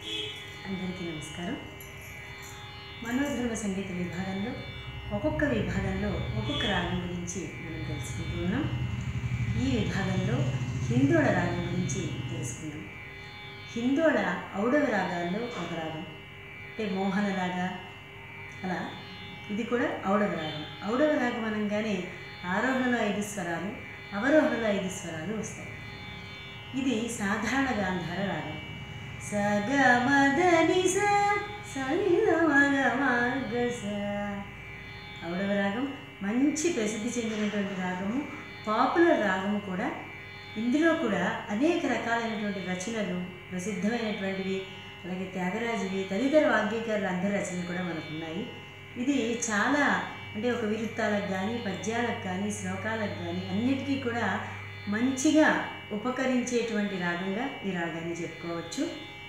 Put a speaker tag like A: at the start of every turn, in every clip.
A: అందరికీ నమస్కారం మనోధర్మ సంగీత విభాగంలో ఒక్కొక్క విభాగంలో ఒక్కొక్క రాగం గురించి మనం తెలుసుకుంటూ ఉన్నాం ఈ విభాగంలో హిందోళ రాగం గురించి తెలుసుకుందాం హిందోళ ఔడవ రాగాల్లో ఒక రాగం అంటే మోహన రాగ అలా ఇది కూడా ఔడవ రాగం ఔడవ రాగం అనగానే ఆరోహణలో ఐదు స్వరాలు అవరోహణలో ఐదు స్వరాలు వస్తాయి ఇది సాధారణ గాంధార రాగం సగ మదని స సరిగ మగ మార్గ స ఔడవ రాగం మంచి ప్రసిద్ధి చెందినటువంటి రాగము పాపులర్ రాగము కూడా ఇందులో కూడా అనేక రకాలైనటువంటి రచనలు ప్రసిద్ధమైనటువంటివి అలాగే త్యాగరాజువి తదితర వాగ్గీకారుల అందరి రచనలు కూడా మనకు ఉన్నాయి ఇది చాలా అంటే ఒక విరుత్తాలకు కానీ పద్యాలకు కానీ శ్లోకాలకు కానీ అన్నిటికీ కూడా మంచిగా ఉపకరించేటువంటి రాగంగా ఈ రాగాన్ని చెప్పుకోవచ్చు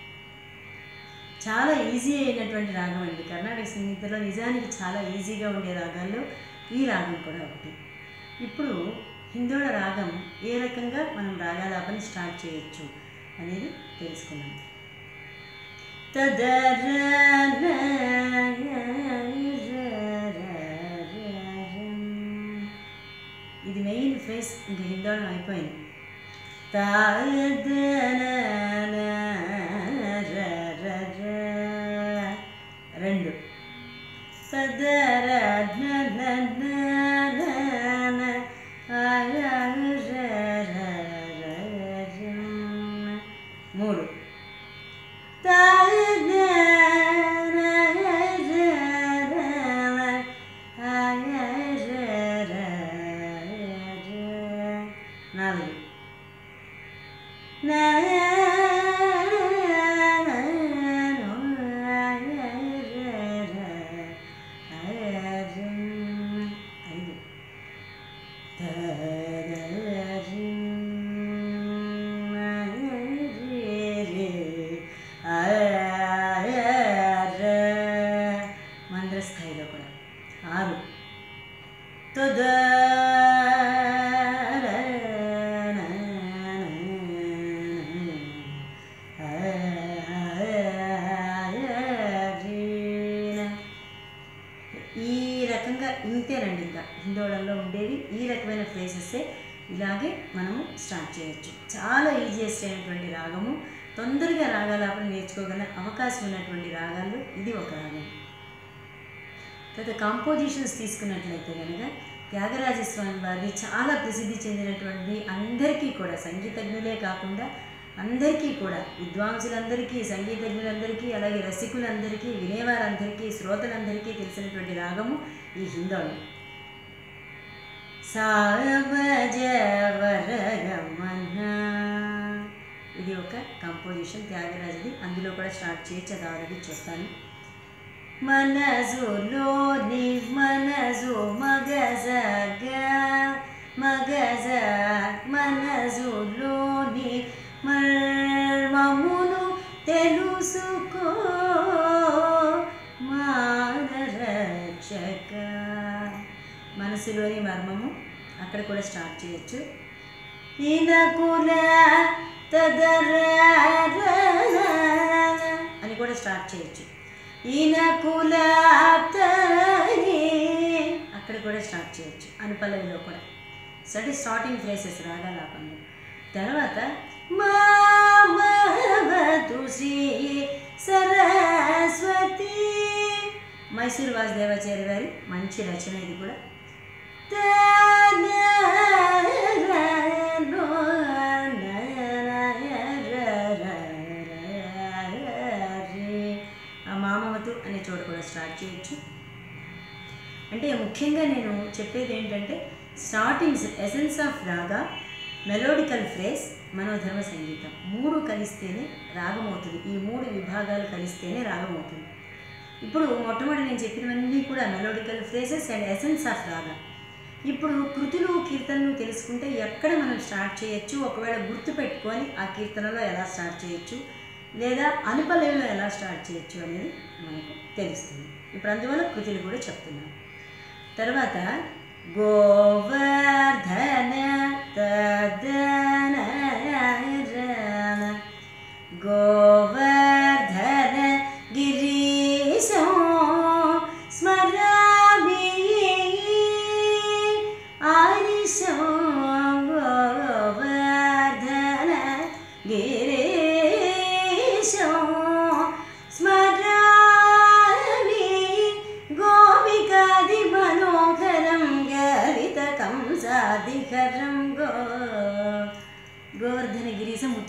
A: చాలా ఈజీ అయినటువంటి రాగం అండి కర్ణాటక సంగీతంలో నిజానికి చాలా ఈజీగా ఉండే రాగాల్లో ఈ రాగం కూడా ఒకటి ఇప్పుడు హిందోళ రాగం ఏ రకంగా మనం రాగాలాపన స్టార్ట్ చేయొచ్చు అనేది తెలుసుకున్నాం ఇది మెయిన్ ఫ్రేస్ ఇంక హిందోళం అయిపోయింది రెండు మూడు నాలుగు ఐదు మంద్ర స్థాయిలో కూడా ఆరు తొద ఈ రకంగా ఇంతేనండి ఇంకా హిందోళంలో ఉండేవి ఈ రకమైన ఫ్రేసెస్సే ఇలాగే మనము స్టార్ట్ చేయొచ్చు చాలా ఈజియెస్ట్ అయినటువంటి రాగము తొందరగా రాగాలాపన నేర్చుకోగల అవకాశం ఉన్నటువంటి రాగాల్లో ఇది ఒక రాగం తర్వాత కాంపోజిషన్స్ తీసుకున్నట్లయితే కనుక త్యాగరాజస్వామి వారిది చాలా ప్రసిద్ధి చెందినటువంటి అందరికీ కూడా సంగీతజ్ఞులే కాకుండా అందరికీ కూడా విద్వాంసులందరికీ సంగీతజ్ఞులందరికీ అలాగే రసికులందరికీ వినేవారందరికీ శ్రోతలందరికీ తెలిసినటువంటి రాగము ఈ హిందోళం సావజవరగమన ఇది ఒక కంపోజిషన్ త్యాగరాజుది అందులో కూడా స్టార్ట్ చేయొచ్చు అది ఆల్రెడీ చెప్తాను మనసులోని మనసు మగజగ మగజ మనసులోని మర్మమును తెలుసుకో మానరక్షక మనసులోని మర్మము అక్కడ కూడా స్టార్ట్ చేయొచ్చు ఇనకుల తదర అని కూడా స్టార్ట్ చేయొచ్చు ఇనకుల అక్కడ కూడా స్టార్ట్ చేయొచ్చు అనుపల్లవిలో కూడా సటి స్టార్టింగ్ ఫ్రేసెస్ రాగాలాపంలో తర్వాత మామవతు శ్రీ సరస్వతి మైసూర్ వాసుదేవాచార్య గారి మంచి రచన ఇది కూడా ఆ మామవతు అనే చోట కూడా స్టార్ట్ చేయొచ్చు అంటే ముఖ్యంగా నేను చెప్పేది ఏంటంటే స్టార్టింగ్స్ ఎసెన్స్ ఆఫ్ రాగా మెలోడికల్ ఫ్రేస్ మనోధర్మ సంగీతం మూడు కలిస్తేనే రాగం అవుతుంది ఈ మూడు విభాగాలు కలిస్తేనే రాగం అవుతుంది ఇప్పుడు మొట్టమొదటి నేను చెప్పినవన్నీ కూడా melodical phrases and essence of raga ఇప్పుడు కృతులు కీర్తనలు తెలుసుకుంటే ఎక్కడ మనం స్టార్ట్ చేయొచ్చు ఒకవేళ గుర్తు పెట్టుకొని ఆ కీర్తనలో ఎలా స్టార్ట్ చేయొచ్చు లేదా అనుపలయంలో ఎలా స్టార్ట్ చేయొచ్చు అనేది మనకు తెలుస్తుంది ఇప్పుడు అందువల్ల కృతులు కూడా చెప్తున్నాను తర్వాత గోవర్ధన తదన గోవర్ధన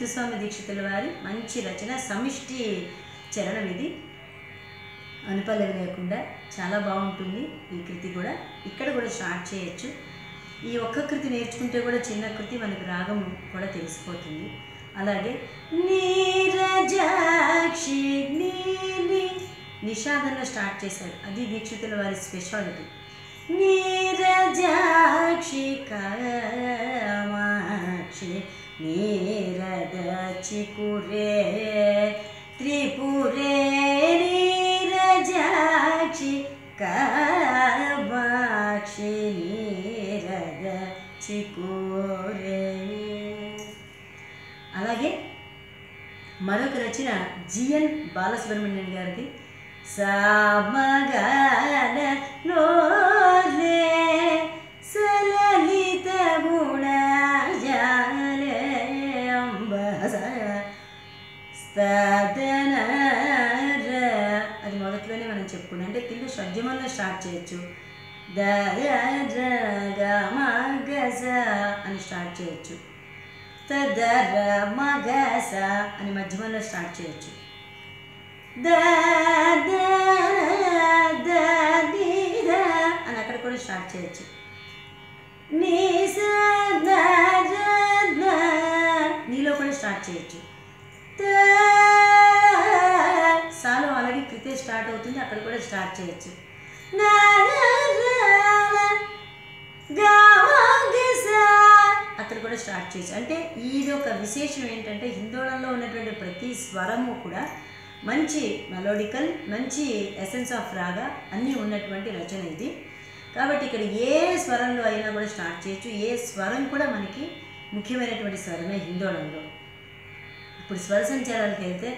A: ముత్తుస్వామి దీక్షితుల వారి మంచి రచన సమిష్టి చరణం ఇది అనుపల్లవి లేకుండా చాలా బాగుంటుంది ఈ కృతి కూడా ఇక్కడ కూడా స్టార్ట్ చేయొచ్చు ఈ ఒక్క కృతి నేర్చుకుంటే కూడా చిన్న కృతి మనకు రాగం కూడా తెలిసిపోతుంది అలాగే నీరజాక్షి నీలి నిషాదంలో స్టార్ట్ చేశారు అది దీక్షితుల వారి స్పెషాలిటీ నీరజాక్షి కామాక్షి నీరదచికురే త్రిపురే నీరజాక్షి కామాక్షి నీరదచికురే అలాగే మరొక రచన జిఎన్ బాలసుబ్రహ్మణ్యం గారిది సామగాన లోలే సలలిత గుణజాలే అంబస స్తదనర అది మొదట్లోనే మనం చెప్పుకున్నాం అంటే కింద షడ్జమంలో స్టార్ట్ చేయొచ్చు గమగస అని స్టార్ట్ చేయొచ్చు తదర మగస అని మధ్యమంలో స్టార్ట్ చేయొచ్చు ద ద ద ది ద అని అక్కడ కూడా స్టార్ట్ చేయొచ్చు నీ స ద ర ద నీలో కూడా స్టార్ట్ చేయొచ్చు త సాలో అలాగే కృతే స్టార్ట్ అవుతుంది అక్కడ కూడా స్టార్ట్ చేయొచ్చు నా ర ర ల గా మా గ స అక్కడ కూడా స్టార్ట్ చేయొచ్చు అంటే ఇది ఒక విశేషం ఏంటంటే హిందోళంలో ఉన్నటువంటి ప్రతి స్వరము కూడా మంచి మెలోడికల్ మంచి ఎసెన్స్ ఆఫ్ రాగా అన్నీ ఉన్నటువంటి రచన ఇది కాబట్టి ఇక్కడ ఏ స్వరంలో అయినా కూడా స్టార్ట్ చేయొచ్చు ఏ స్వరం కూడా మనకి ముఖ్యమైనటువంటి స్వరమే హిందోళంలో ఇప్పుడు స్వర సంచారాలకు వెళ్తే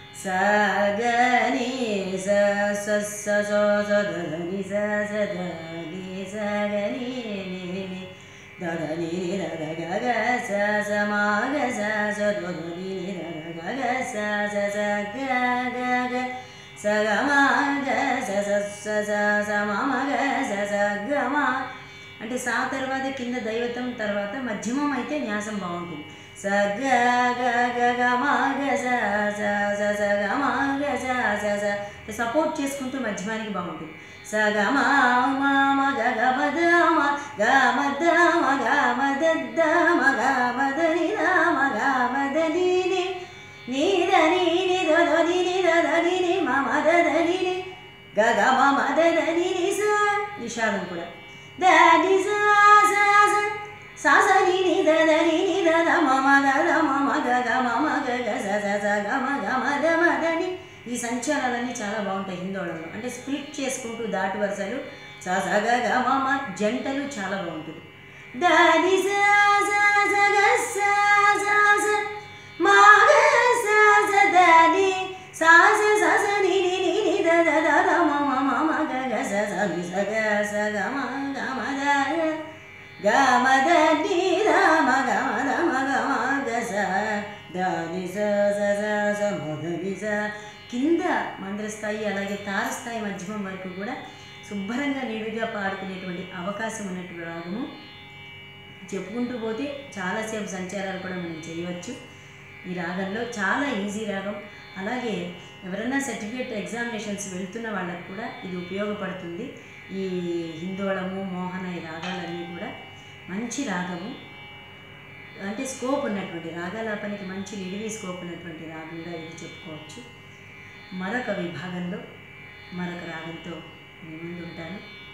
A: సగని స స స స స ద ధ ని స స ద ని స గ ని ని ని ద ధ ని ని ద ధ గ గ స స మ గ స స ద ధ ని ని ద ధ గ గ స స స గ గ గ స గ మ గ స స స స స మ మ గ స స గ మ అంటే సా తర్వాత కింద దైవతం తర్వాత మధ్యమం అయితే న్యాసం బాగుంటుంది స గ గ గ గ మ గ స స స స గ మ గ స స స సపోర్ట్ చేసుకుంటూ మధ్యమానికి బాగుంటుంది స గ మ మ మ గ గ మ ద మ గ మ ద మ గ మ ద ద మ గ మ ద ని ద మ గ మ ద ని ని ని ద ని ని ద ద ని ని ద ద ని ని మ మ ద ద ని ని గ గ మ మ ద ద ని ని స నిషాదం కూడా ద ని స స స సా స ని ని ద ద ని ని ద ద మ మ ద ద మ మ గ గ మ మ గ గ స స స గ మ గ మ ద మ ద ని ఈ సంచారాలన్నీ చాలా బాగుంటాయి హిందోళంలో అంటే స్ప్లిట్ చేసుకుంటూ దాటి వరుసలు స స గ గ మ మ జంటలు చాలా బాగుంటుంది ద ని స స స గ స స స మ గ స స ద ని సా స స స ని ని ని ని ద ద ద ద మ మ మ మ గ గ స స ని స గ స గ మ గ మ ద గ మ ద ని ద మ గ మ ద మ గ మ గ స ద ని స స స స మ ద ని స కింద మంద్రస్థాయి అలాగే తారస్థాయి మధ్యమం వరకు కూడా శుభ్రంగా నిడిగా పాడుకునేటువంటి అవకాశం ఉన్నటువంటి రాగము చెప్పుకుంటూ పోతే చాలాసేపు సంచారాలు కూడా మనం చేయవచ్చు ఈ రాగంలో చాలా ఈజీ రాగం అలాగే ఎవరైనా సర్టిఫికేట్ ఎగ్జామినేషన్స్ వెళ్తున్న వాళ్ళకు కూడా ఇది ఉపయోగపడుతుంది ఈ హిందోళము మోహన ఈ రాగాలన్నీ కూడా మంచి రాగము అంటే స్కోప్ ఉన్నటువంటి రాగాలాపనికి మంచి నిడివి స్కోప్ ఉన్నటువంటి రాగంగా ఇది చెప్పుకోవచ్చు మరొక విభాగంలో మరొక రాగంతో మీ ముందు ఉంటాను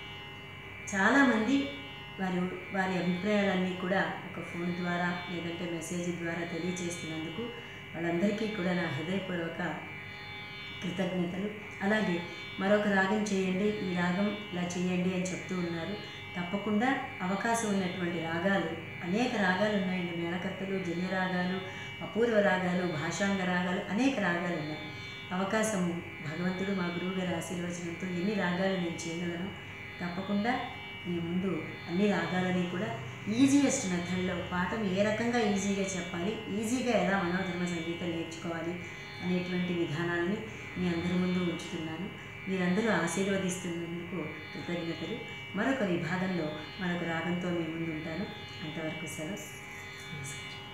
A: చాలామంది వారి వారి అభిప్రాయాలన్నీ కూడా ఒక ఫోన్ ద్వారా లేదంటే మెసేజ్ ద్వారా తెలియచేస్తున్నందుకు వాళ్ళందరికీ కూడా నా హృదయపూర్వక కృతజ్ఞతలు అలాగే మరొక రాగం చేయండి ఈ రాగం ఇలా చేయండి అని చెప్తూ ఉన్నారు తప్పకుండా అవకాశం ఉన్నటువంటి రాగాలు అనేక రాగాలు ఉన్నాయండి మేళకర్తలు జన్య రాగాలు అపూర్వ రాగాలు భాషాంగ రాగాలు అనేక రాగాలు ఉన్నాయి అవకాశం భగవంతుడు మా గురువు గారి ఆశీర్వచనంతో ఎన్ని రాగాలు నేను చేయగలను తప్పకుండా మీ ముందు అన్ని రాగాలని కూడా ఈజియెస్ట్ మెథడ్లో పాఠం ఏ రకంగా ఈజీగా చెప్పాలి ఈజీగా ఎలా మనోధర్మ సంగీతం నేర్చుకోవాలి అనేటువంటి విధానాలని మీ అందరి ముందు ఉంచుతున్నాను మీరందరూ ఆశీర్వదిస్తున్నందుకు కృతజ్ఞతలు మరొక విభాగంలో మరొక రాగంతో మీ ముందు ఉంటాను అంతవరకు సెలవు నమస్కారం